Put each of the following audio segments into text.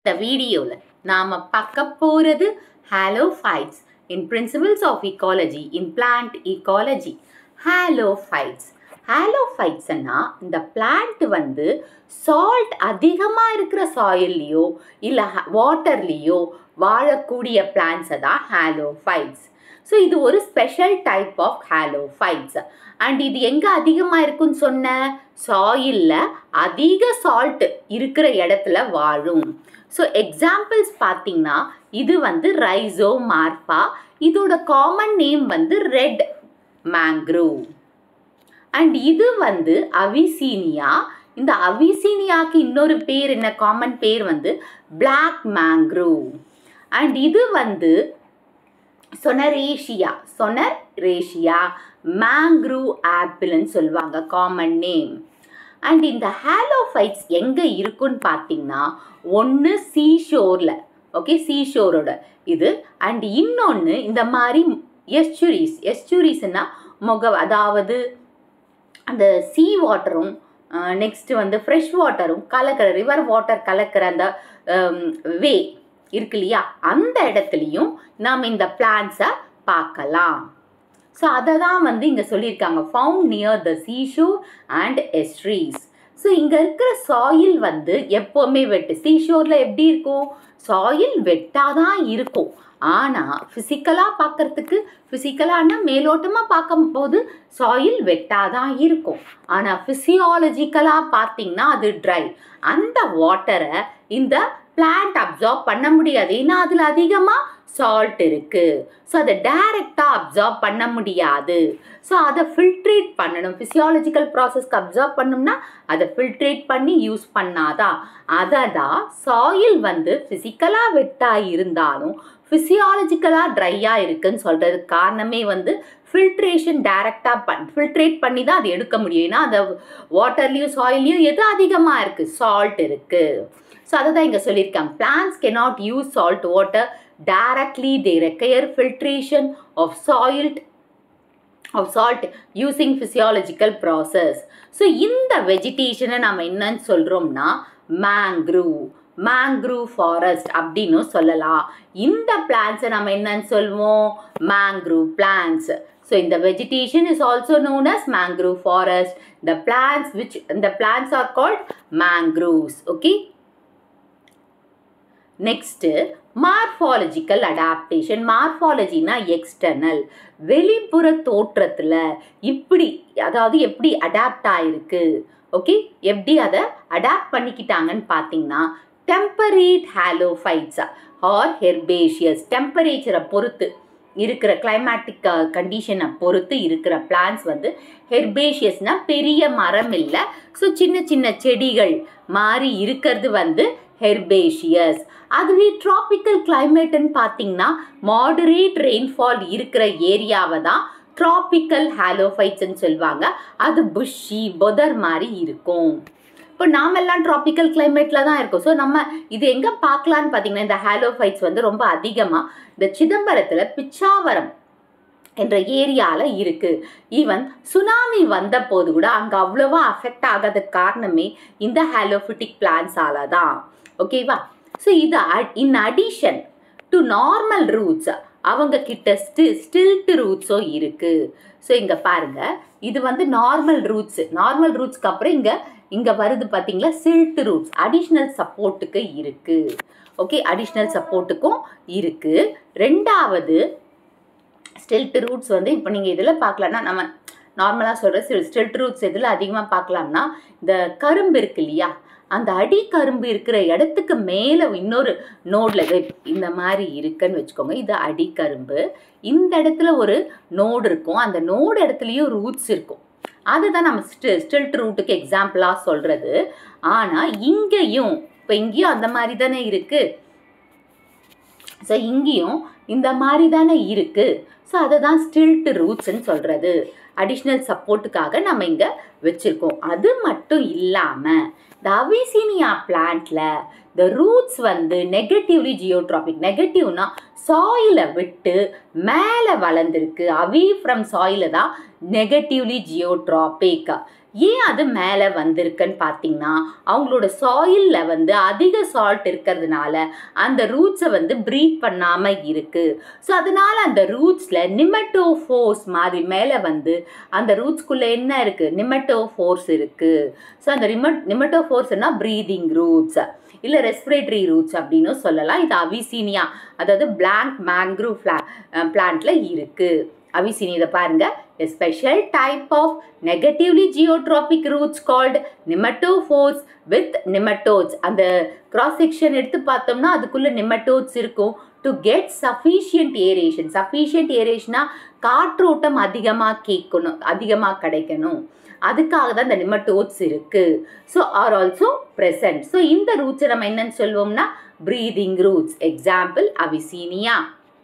இந்த வீடியோவில் நாம் பார்க்க போகிறது halophytes in principles of ecology in plant ecology halophytes ஹாலோஃபைட்ஸ்னா இந்த பிளான்ட் வந்து சால்ட் அதிகமாக இருக்கிற சாயில்லையோ இல்லை வாட்டர்லேயோ வாழக்கூடிய பிளான்ஸை தான் ஹாலோஃபைட்ஸ் ஸோ இது ஒரு special type of halophytes and இது எங்கே அதிகமாக இருக்குன்னு சொன்ன சாயிலில் அதிக சால்ட் இருக்கிற இடத்துல வாழும் ஸோ எக்ஸாம்பிள்ஸ் பார்த்தீங்கன்னா இது வந்து ரைசோ மார்பா இதோட காமன் நேம் வந்து ரெட் மேங்க்ரூவ் அண்ட் இது வந்து அவிசீனியா இந்த அவிசீனியாக்கு இன்னொரு பேர் என்ன காமன் பேர் வந்து பிளாக் மேங்க்ரூவ் அண்ட் இது வந்து சொனரேஷியா சொனரேஷியா மேங்க்ரூவ் ஆப்பிள்னு சொல்லுவாங்க காமன் நேம் அண்ட் இந்த ஹாலோஃபைட்ஸ் எங்கே இருக்குன்னு பார்த்தீங்கன்னா ஒன்று சீஷோரில் ஓகே சீஷோரோட இது அண்ட் இன்னொன்று இந்த மாதிரி எஸ்சுரிஸ் எஸ்சுரிஸ்னா முக அதாவது அந்த சீ வாட்டரும் நெக்ஸ்ட்டு வந்து ஃப்ரெஷ் வாட்டரும் கலக்கிற ரிவர் வாட்டர் கலக்கிற அந்த வே இருக்கு இல்லையா அந்த இடத்துலையும் நாம் இந்த பிளான்ஸை பார்க்கலாம் ஸோ அதை தான் வந்து இங்கே சொல்லியிருக்காங்க found near the seashore and estuaries so இங்கே இருக்கிற சாயில் வந்து எப்போவுமே வெட்டு சீஷோரில் எப்படி இருக்கும் சாயில் வெட்டாக தான் இருக்கும் ஆனால் ஃபிசிக்கலாக பார்க்குறதுக்கு ஃபிசிக்கலானா மேலோட்டமாக பார்க்கும்போது சாயில் வெட்டாக தான் இருக்கும் ஆனால் ஃபிசியாலஜிக்கலாக பார்த்தீங்கன்னா அது ட்ரை அந்த வாட்டரை இந்த பிளான்ட் அப்சார்ப் பண்ண முடியாது ஏன்னா அதில் அதிகமாக சால்ட் இருக்குது ஸோ அதை டைரெக்டாக அப்சார்ப் பண்ண முடியாது ஸோ அதை ஃபில்ட்ரேட் பண்ணணும் ஃபிசியாலஜிக்கல் ப்ராசஸ்க்கு அப்சார்ப் பண்ணோம்னா அதை ஃபில்ட்ரேட் பண்ணி யூஸ் பண்ணாதான் அதை தான் சாயில் வந்து ஃபிசிக்கலாக வெட்டாக இருந்தாலும் ஃபிசியாலஜிக்கலாக ட்ரையாக இருக்குன்னு சொல்கிறதுக்கு காரணமே வந்து ஃபில்ட்ரேஷன் டைரெக்டாக பண் ஃபில்ட்ரேட் பண்ணி தான் அது எடுக்க முடியும் ஏன்னா அந்த வாட்டர்லேயும் சாயில்லையும் எது அதிகமாக இருக்குது சால்ட் இருக்குது ஸோ அதை தான் இங்கே சொல்லியிருக்காங்க plants cannot use salt water directly they require filtration of soiled of salt using physiological process so இந்த வெஜிடேஷனை நம்ம என்னன்னு சொல்கிறோம்னா மேங்க்ரூவ் மேங்க்ரூவ் ஃபாரஸ்ட் அப்படின்னு சொல்லலாம் இந்த பிளான்ஸை நம்ம என்னன்னு சொல்லுவோம் மேங்க்ரூவ் பிளான்ஸ் ஸோ இந்த vegetation is also known as mangrove forest the plants which the plants are called mangroves okay next morphological adaptation மார்ஃபாலஜினா எக்ஸ்டர்னல் வெளிப்புற தோற்றத்தில் இப்படி அதாவது எப்படி அடாப்ட் ஆகிருக்கு ஓகே எப்படி அதை அடாப்ட் பண்ணிக்கிட்டாங்கன்னு பார்த்தீங்கன்னா டெம்பரேட் ஹாலோஃபைட்ஸ் ஆர் ஹெர்பேஷியஸ் டெம்பரேச்சரை பொறுத்து இருக்கிற கிளைமேட்டிக் கண்டிஷனை பொறுத்து இருக்கிற பிளான்ஸ் வந்து ஹெர்பேஷியஸ்னால் பெரிய மரம் இல்லை ஸோ சின்ன சின்ன செடிகள் மாதிரி இருக்கிறது வந்து ஹெர்பேஷியஸ் அதுவே ட்ராபிக்கல் கிளைமேட்டுன்னு பார்த்தீங்கன்னா மாடரேட் ரெயின்ஃபால் இருக்கிற ஏரியாவை தான் ட்ராபிக்கல் ஹாலோஃபைட்ஸ்ன்னு சொல்லுவாங்க அது புஷ்ஷி பொதர் மாதிரி இருக்கும் இப்போ நாமெல்லாம் ட்ராபிக்கல் கிளைமேட்டில் தான் இருக்கோம் ஸோ நம்ம இது எங்கே பார்க்கலான்னு பார்த்தீங்கன்னா இந்த ஹாலோஃபைட்ஸ் வந்து ரொம்ப அதிகமாக இந்த சிதம்பரத்தில் பிச்சாவரம் என்ற ஏரியாவில் இருக்குது ஈவன் சுனாமி வந்த போது கூட அங்கே அவ்வளோவா அஃபெக்ட் ஆகாததுக்கு காரணமே இந்த ஹாலோஃபிட்டிக் பிளான்ஸால தான் ஓகேவா ஸோ இது in addition to normal roots அவங்க கிட்ட ஸ்டி ஸ்டில்ட்டு ரூட்ஸும் இருக்குது ஸோ இங்கே பாருங்கள் இது வந்து நார்மல் ரூட்ஸ் நார்மல் ரூட்ஸ்க்கு அப்புறம் இங்கே இங்கே வருது பார்த்தீங்களா சில்ட்டு ரூட்ஸ் அடிஷ்னல் சப்போர்ட்டுக்கு இருக்குது ஓகே அடிஷ்னல் சப்போர்ட்டுக்கும் இருக்குது ரெண்டாவது ஸ்டெல்ட் ரூட்ஸ் வந்து இப்போ நீங்கள் இதில் பார்க்கலான்னா நம்ம நார்மலாக சொல்கிற ஸ்டெல்ட் ரூட்ஸ் எதில் அதிகமாக பார்க்கலாம்னா இந்த கரும்பு இருக்கு இல்லையா அந்த அடி கரும்பு இருக்கிற இடத்துக்கு மேலே இன்னொரு நோடில் இந்த மாதிரி இருக்குன்னு வச்சுக்கோங்க இது அடி கரும்பு இந்த இடத்துல ஒரு நோடு இருக்கும் அந்த நோடு இடத்துலையும் ரூட்ஸ் இருக்கும் அதுதான் நம்ம ஸ்டி ஸ்டில்ட் ரூட்டுக்கு எக்ஸாம்பிளாக சொல்கிறது ஆனால் இங்கேயும் இப்போ இங்கேயும் அந்த மாதிரி தானே இருக்குது ஸோ இங்கேயும் இந்த மாதிரி தானே இருக்குது ஸோ அதை தான் ஸ்டில்ட் ரூட்ஸ்ன்னு சொல்கிறது அடிஷ்னல் சப்போர்ட்டுக்காக நம்ம இங்கே வச்சுருக்கோம் அது மட்டும் இல்லாமல் இந்த அவிசீனியா பிளான்ட்டில் இந்த ரூட்ஸ் வந்து நெகட்டிவ்லி ஜியோட்ராபிக் நெகட்டிவ்னா சாயிலை விட்டு மேலே வளர்ந்துருக்கு அவே ஃப்ரம் சாயில தான் நெகட்டிவ்லி ஜியோட்ராபிக் ஏன் அது மேலே வந்திருக்குன்னு பார்த்தீங்கன்னா அவங்களோட சாயிலில் வந்து அதிக சால்ட் இருக்கிறதுனால அந்த ரூட்ஸை வந்து ப்ரீத் பண்ணாமல் இருக்குது ஸோ அதனால் அந்த ரூட்ஸில் நிமெட்டோ ஃபோர்ஸ் மாதிரி மேலே வந்து அந்த ரூட்ஸ்குள்ளே என்ன இருக்குது நிமெட்டோ ஃபோர்ஸ் இருக்குது ஸோ அந்த ரிமட் நிமெட்டோ ஃபோர்ஸ்னால் ப்ரீதிங் ரூட்ஸ் இல்லை ரெஸ்பிரேட்டரி ரூட்ஸ் அப்படின்னு சொல்லலாம் இது அவிசீனியா அதாவது பிளாங்க் மேங்க்ரூவ் ஃப்ளா பிளான்ட்டில் இருக்குது அவிசீனி இதை பாருங்க a special type of negatively geotropic roots called nematophores with nematodes அந்த cross section எடுத்து பார்த்தோம்னா அதுக்குள்ள nematodes இருக்கும் to get sufficient aeration sufficient ஏரேஷனா காற்றோட்டம் அதிகமாக கேட்கணும் அதிகமாக கிடைக்கணும் அதுக்காக தான் இந்த நிமட்டோட்ஸ் இருக்கு so are also present so இந்த ரூட்ஸை நம்ம என்னன்னு சொல்லுவோம்னா breathing roots example avicennia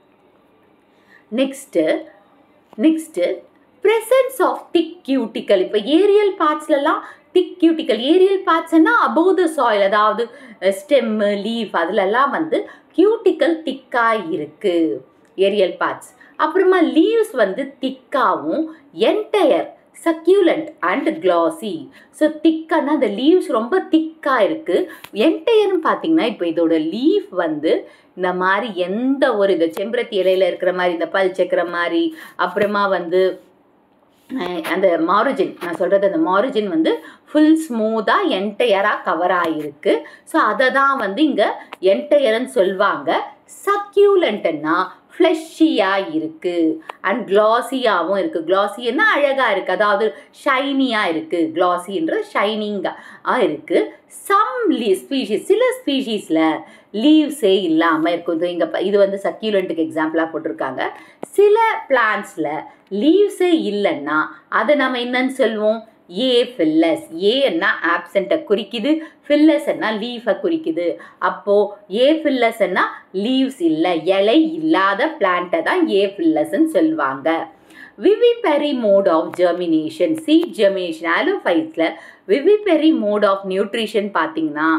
next next presence of thick cuticle இப்போ ஏரியல் பார்ட்ஸ்லலாம் திக் கியூட்டிக்கல் ஏரியல் பார்ட்ஸ்னா அபோவ் த சாயில் அதாவது ஸ்டெம்மு லீஃப் அதுலலாம் வந்து கியூட்டிக்கல் திக்காக இருக்குது ஏரியல் பார்ட்ஸ் அப்புறமா லீவ்ஸ் வந்து திக்காகவும் entire succulent and glossy so திக்கானா அந்த லீவ்ஸ் ரொம்ப திக்காக இருக்குது என்டையர்னு பார்த்தீங்கன்னா இப்போ இதோட லீஃப் வந்து இந்த மாதிரி எந்த ஒரு இந்த செம்பருத்தி இலையில இருக்கிற மாதிரி இந்த பல் செக்கிற மாதிரி அப்புறமா வந்து அஹ், அந்த மாருஜின் நான் சொல்கிறது அந்த மாருஜின் வந்து ஃபுல் ஸ்மூத்தாக என்டையராக கவர் ஆகிருக்கு ஸோ அதை தான் வந்து இங்கே என்டையர்னு சொல்லுவாங்க சக்யூலண்ட்னா ஃப்ளெஷியாக இருக்குது அண்ட் கிளாஸியாகவும் இருக்குது கிளாஸின்னா அழகாக இருக்குது அதாவது ஷைனியாக இருக்குது கிளாஸின்ற ஷைனிங்காக இருக்குது சம் லீ ஸ்பீஷீஸ் சில ஸ்பீஷீஸில் லீவ்ஸே இல்லாமல் இருக்கும் இது இங்கே இது வந்து சக்யூலண்ட்டுக்கு எக்ஸாம்பிளாக போட்டிருக்காங்க சில பிளான்ஸில் லீவ்ஸே இல்லைன்னா அதை நம்ம என்னன்னு சொல்லுவோம் ஏ ஃபில்லஸ் ஏன்னா ஆப்சண்ட்டை குறிக்குது ஃபில்லஸ்ன்னா லீஃபை குறிக்குது அப்போது ஏ ஃபில்லஸ்ன்னா லீவ்ஸ் இல்லை இலை இல்லாத பிளான்ட்டை தான் ஏ ஃபில்லஸ்ன்னு சொல்லுவாங்க vivipary mode of germination seed germination ஆலோஃபைட்ஸில் விவிபெரி மோட் ஆஃப் நியூட்ரிஷன் பார்த்தீங்கன்னா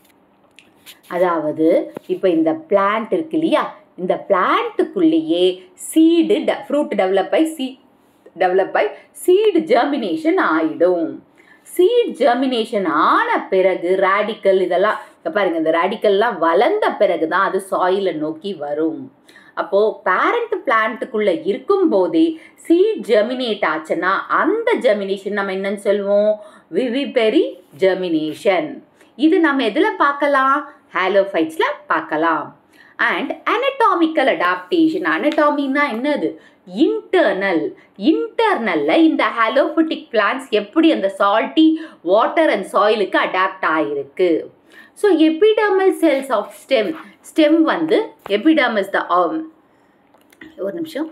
அதாவது இப்போ இந்த பிளான்ட் இருக்கு இல்லையா இந்த பிளான்ட்டுக்குள்ளேயே சீடு ஃப்ரூட் டெவலப் ஆகி சீ டெவலப் ஆகி சீடு ஜெர்மினேஷன் ஆயிடும் சீட் ஜெர்மினேஷன் ஆன பிறகு ரேடிக்கல் இதெல்லாம் இங்க பாருங்க இந்த ரேடிக்கல்லாம் வளர்ந்த பிறகு தான் அது சாயிலை நோக்கி வரும் அப்போது பேரண்ட் பிளான்ட்டுக்குள்ளே இருக்கும்போதே சீட் ஜெர்மினேட் ஆச்சுன்னா அந்த ஜெர்மினேஷன் நம்ம என்னன்னு சொல்லுவோம் விவிபெரி ஜெர்மினேஷன் இது நம்ம எதில் பார்க்கலாம் ஹாலோஃபைட்ஸில் பார்க்கலாம் அண்ட் anatomical அடாப்டேஷன் anatomy-னா என்னது இன்டர்னல் இன்டர்னலில் இந்த ஹாலோஃபிட்டிக் பிளான்ஸ் எப்படி அந்த சால்ட்டி வாட்டர் அண்ட் சாயிலுக்கு அடாப்ட் ஆகிருக்கு so epidermal cells of stem stem வந்து எபிடர்மஸ் த ஒரு நிமிஷம்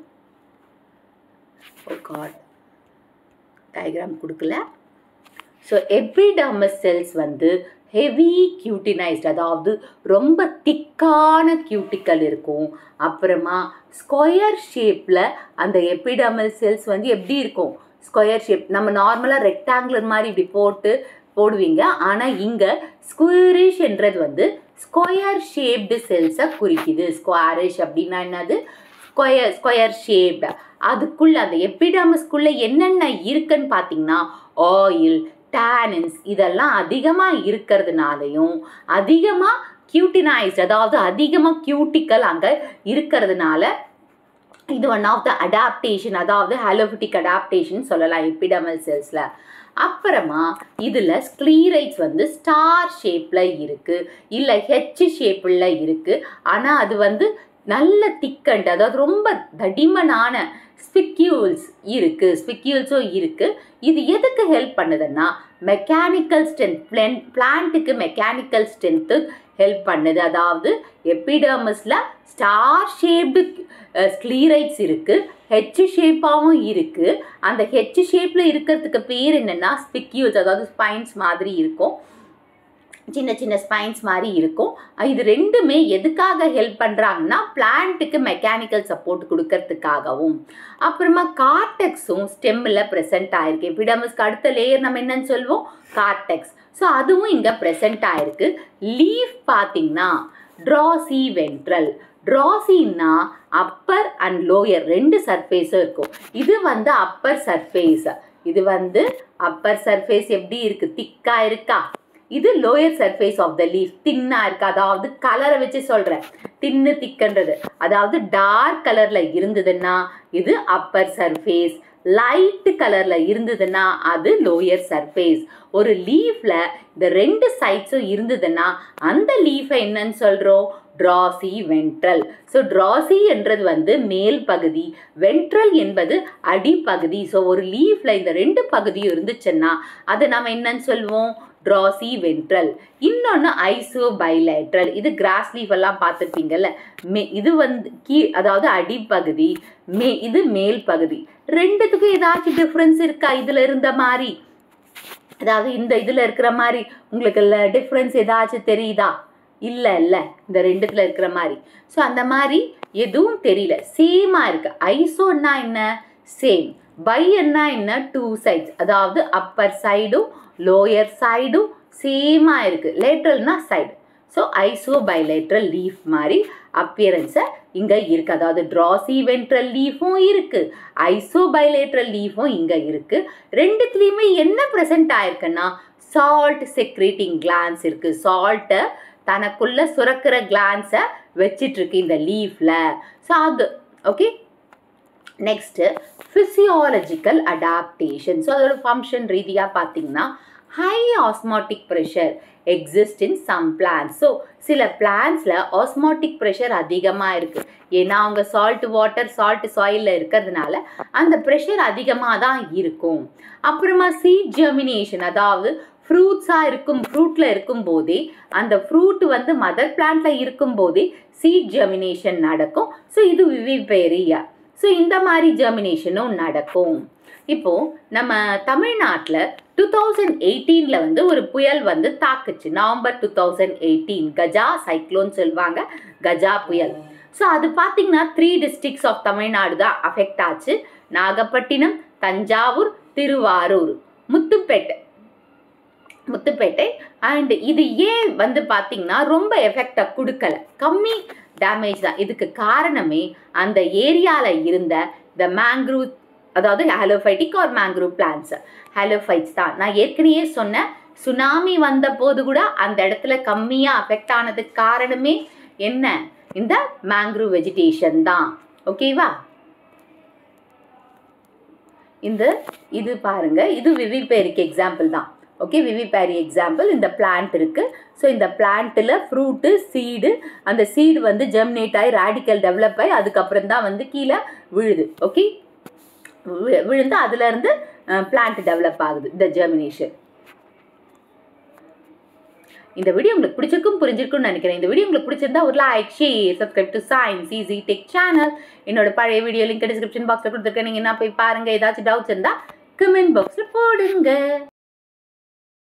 ஓ காட் டயக்ராம் கொடுக்கல ஸோ எபிடர்மஸ் செல்ஸ் வந்து ஹெவி கியூட்டினைஸ்ட் அதாவது ரொம்ப திக்கான கியூட்டிக்கல் இருக்கும் அப்புறமா ஸ்கொயர் ஷேப்பில் அந்த எபிடர்மல் செல்ஸ் வந்து எப்படி இருக்கும் ஸ்கொயர் ஷேப் நம்ம நார்மலாக ரெக்டாங்குலர் மாதிரி இப்படி போட்டு போடுவீங்க ஆனால் இங்கே ஸ்கொயரிஷ்ன்றது வந்து ஸ்கொயர் ஷேப்டு செல்ஸை குறிக்குது ஸ்கொயரிஷ் அப்படின்னா என்னது ஸ்கொயர் ஸ்கொயர் ஷேப்டு அதுக்குள்ளே அந்த எபிடர்மஸ்குள்ளே என்னென்ன இருக்குன்னு பார்த்தீங்கன்னா ஆயில் டேனின்ஸ் இதெல்லாம் அதிகமாக இருக்கிறதுனாலையும் அதிகமாக கியூட்டினைஸ்ட் அதாவது அதிகமாக கியூட்டிக்கல் அங்கே இருக்கிறதுனால இது ஒன் ஆஃப் த அடாப்டேஷன் அதாவது ஹாலோபிட்டிக் அடாப்டேஷன் சொல்லலாம் எபிடமல் செல்ஸில் அப்புறமா இதில் ஸ்க்ளீரைட்ஸ் வந்து ஸ்டார் ஷேப்பில் இருக்குது இல்லை ஹெச் ஷேப்பில் இருக்குது ஆனால் அது வந்து நல்ல திக்கண்ட் அதாவது ரொம்ப தடிமனான ஸ்பிக்யூல்ஸ் இருக்குது ஸ்பிக்யூல்ஸும் இருக்குது இது எதுக்கு ஹெல்ப் பண்ணுதுன்னா மெக்கானிக்கல் ஸ்ட்ரென்த் பிளான் பிளான்ட்டுக்கு மெக்கானிக்கல் ஸ்ட்ரென்த்து ஹெல்ப் பண்ணுது அதாவது எபிடர்மஸில் ஸ்டார் ஷேப்டு ஸ்க்ளீரைட்ஸ் இருக்குது ஹெச் ஷேப்பாகவும் இருக்குது அந்த ஹெச் ஷேப்பில் இருக்கிறதுக்கு பேர் என்னென்னா ஸ்பிக்யூல்ஸ் அதாவது ஸ்பைன்ஸ் மாதிரி இருக்கும் சின்ன சின்ன ஸ்பைன்ஸ் மாதிரி இருக்கும் இது ரெண்டுமே எதுக்காக ஹெல்ப் பண்ணுறாங்கன்னா பிளான்ட்டுக்கு மெக்கானிக்கல் சப்போர்ட் கொடுக்கறதுக்காகவும் அப்புறமா கார்டெக்ஸும் ஸ்டெம்மில் ப்ரெசென்ட் ஆயிருக்கு எபிடமஸ்க்கு அடுத்த லேயர் நம்ம என்னன்னு சொல்லுவோம் கார்டெக்ஸ் ஸோ அதுவும் இங்கே ப்ரெசென்ட் ஆயிருக்கு லீஃப் பார்த்தீங்கன்னா ட்ராசி வென்ட்ரல் ட்ராசின்னா அப்பர் அண்ட் லோயர் ரெண்டு சர்ஃபேஸும் இருக்கும் இது வந்து அப்பர் சர்ஃபேஸ் இது வந்து அப்பர் சர்ஃபேஸ் எப்படி இருக்கு திக்கா இருக்கா இது lower surface of the leaf தின்னா இருக்கு அதாவது கலரை வச்சு சொல்றேன் தின்னு திக்கன்றது அதாவது டார்க் கலர்ல இருந்ததுன்னா இது அப்பர் சர்ஃபேஸ் லைட் கலர்ல இருந்ததுன்னா அது லோயர் சர்ஃபேஸ் ஒரு லீஃப்ல இந்த ரெண்டு சைட்ஸும் இருந்ததுன்னா அந்த லீஃபை என்னன்னு சொல்றோம் ட்ராசி வென்ட்ரல் ஸோ ட்ராசி என்றது வந்து மேல் பகுதி வென்ட்ரல் என்பது அடிப்பகுதி ஸோ ஒரு லீஃப்ல இந்த ரெண்டு பகுதியும் இருந்துச்சுன்னா அதை நம்ம என்னன்னு சொல்லுவோம் ட்ராசி வென்ட்ரல் இன்னொன்று ஐசோ பைலேட்ரல் இது கிராஸ் லீஃப் எல்லாம் பார்த்துருப்பீங்கல்ல மே இது வந்து கீ அதாவது அடிப்பகுதி மே இது மேல் பகுதி ரெண்டுத்துக்கும் ஏதாச்சும் டிஃப்ரென்ஸ் இருக்கா இதில் இருந்த மாதிரி அதாவது இந்த இதில் இருக்கிற மாதிரி உங்களுக்கு டிஃப்ரென்ஸ் ஏதாச்சும் தெரியுதா இல்லை இல்லை இந்த ரெண்டுத்தில் இருக்கிற மாதிரி ஸோ அந்த மாதிரி எதுவும் தெரியல சேமாக இருக்கு ஐசோன்னா என்ன சேம் பையன்னா என்ன டூ சைட்ஸ் அதாவது அப்பர் சைடும் லோயர் சைடும் சேமாக இருக்குது லேட்ரல்னா side so isobilateral leaf மாதிரி அப்பியரன்ஸை இங்கே இருக்குது அதாவது ட்ராசி வென்ட்ரல் லீஃபும் இருக்குது ஐசோ பைலேட்ரல் லீஃபும் இங்கே இருக்குது ரெண்டுத்துலேயுமே என்ன ப்ரெசென்ட் ஆயிருக்குன்னா சால்ட் செக்ரேட்டிங் கிளான்ஸ் இருக்குது சால்ட்டை தனக்குள்ள சுரக்கிற கிளான்ஸை வச்சிட்ருக்கு இந்த லீஃபில் ஸோ அது okay next physiological adaptation so அதோட ஃபங்க்ஷன் ரீதியாக பார்த்தீங்கன்னா high osmotic pressure exist in some plants so சில பிளான்ஸில் ஆஸ்மாட்டிக் ப்ரெஷர் அதிகமாக இருக்குது ஏன்னா அவங்க சால்ட் வாட்டர் சால்ட் சாயிலில் இருக்கிறதுனால அந்த ப்ரெஷர் அதிகமாக தான் இருக்கும் அப்புறமா சீட் ஜெர்மினேஷன் அதாவது ஃப்ரூட்ஸாக இருக்கும் ஃப்ரூட்டில் இருக்கும் போதே அந்த ஃப்ரூட் வந்து மதர் பிளான்ட்டில் இருக்கும் போதே சீட் ஜெர்மினேஷன் நடக்கும் ஸோ இது விவிபேரியா ஸோ இந்த மாதிரி ஜெர்மினேஷனும் நடக்கும் இப்போது நம்ம தமிழ்நாட்டில் டூ தௌசண்ட் எயிட்டீனில் வந்து ஒரு புயல் வந்து தாக்குச்சு November two thousand eighteen Gaja cyclone சொல்லுவாங்க கஜா புயல் ஸோ அது பார்த்தீங்கன்னா த்ரீ டிஸ்ட்ரிக்ஸ் ஆஃப் தமிழ்நாடு தான் அஃபெக்ட் ஆச்சு நாகப்பட்டினம் தஞ்சாவூர் திருவாரூர் முத்துப்பேட்டை முத்துப்பேட்டை அண்ட் இது ஏன் வந்து பார்த்தீங்கன்னா ரொம்ப எஃபெக்டை கொடுக்கல கம்மி டேமேஜ் தான் இதுக்கு காரணமே அந்த ஏரியாவில் இருந்த இந்த மேங்க்ரூவ் அதாவது halophytic or mangrove plants halophytes தான் நான் ஏற்கனவே சொன்னேன் சுனாமி வந்த போது கூட அந்த இடத்துல கம்மியாக அஃபெக்ட் ஆனதுக்கு காரணமே என்ன இந்த மேங்க்ரூவ் வெஜிடேஷன் தான் ஓகேவா இந்த இது பாருங்க இது விவிபேரிக்கு எக்ஸாம்பிள் தான் ஓகே விவிபேரி எக்ஸாம்பிள் இந்த பிளான்ட் இருக்குது ஸோ இந்த பிளான்ட்டில் ஃப்ரூட்டு சீடு அந்த சீடு வந்து ஜெர்மினேட் ஆகி ரேடிக்கல் டெவலப் ஆகி அதுக்கப்புறம் தான் வந்து கீழே விழுது ஓகே விழுந்து அதுலேருந்து பிளான்ட் டெவலப் ஆகுது இந்த ஜெர்மினேஷன் இந்த வீடியோ உங்களுக்கு பிடிச்சிருக்கும் புரிஞ்சிருக்கும்னு நினைக்கிறேன் இந்த வீடியோ உங்களுக்கு பிடிச்சிருந்தா ஒரு like share subscribe to science easy tech channel என்னோட பழைய வீடியோ லிங்க் டிஸ்கிரிப்ஷன் பாக்ஸில் கொடுத்துருக்கேன் நீங்கள் என்ன போய் பாருங்கள் ஏதாச்சும் டவுட்ஸ் இருந்தால் கமெண்ட் பாக்ஸில் போடுங்க